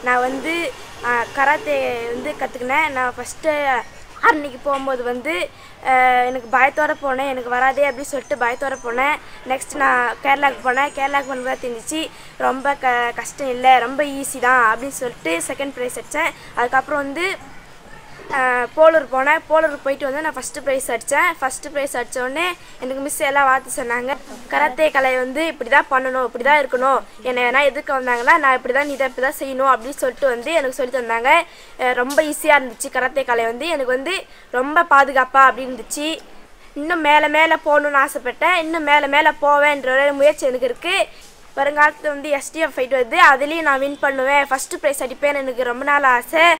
நான் வந்து கராத்தே வந்து கற்றுக்கினேன் நான் ஃபஸ்ட்டு அன்னைக்கு போகும்போது வந்து ஆஹ், எனக்கு பயத்தோட போனேன் எனக்கு வராதே அப்படின்னு சொல்லிட்டு பயத்தோட போனேன் நெக்ஸ்ட் நான் கேரளாவுக்கு போனேன் கேரளாவுக்கு போனது தெரிஞ்சிச்சு ரொம்ப க கஷ்டம் இல்லை ரொம்ப ஈஸி தான் அப்படின்னு சொல்லிட்டு செகண்ட் ப்ரைஸ் அடித்தேன் அதுக்கப்புறம் வந்து ஆஹ், போலூர் போனேன் போலூர் போயிட்டு வந்து நான் ஃபஸ்ட்டு ப்ரைஸ் அடித்தேன் ஃபஸ்ட்டு ப்ரைஸ் அடித்த உடனே எனக்கு மிஸ் எல்லாம் வார்த்தை சொன்னாங்க கராத்தே கலை வந்து இப்படி தான் பண்ணணும் இப்படி தான் இருக்கணும் என்னை நான் எதுக்கு வந்தாங்கன்னா நான் இப்படி தான் நீ தான் இப்படி தான் செய்யணும் அப்படின்னு சொல்லிட்டு வந்து எனக்கு சொல்லி தந்தாங்க அஹ் ரொம்ப ஈஸியாக இருந்துச்சு கராத்தே கலை வந்து எனக்கு வந்து ரொம்ப பாதுகாப்பாக அப்படி இருந்துச்சு இன்னும் மேலே மேலே போகணுன்னு ஆசைப்பட்டேன் இன்னும் மேலே மேலே போவேன்ற ஒரு முயற்சி எனக்கு இருக்குது வருங்காலத்தில் வந்து எஸ்டிஎஃப் ஃபைட் வருது அதுலேயும் நான் வின் பண்ணுவேன் ஃபஸ்ட்டு ப்ரைஸ் அடிப்பேன்னு எனக்கு ரொம்ப நாள் ஆசை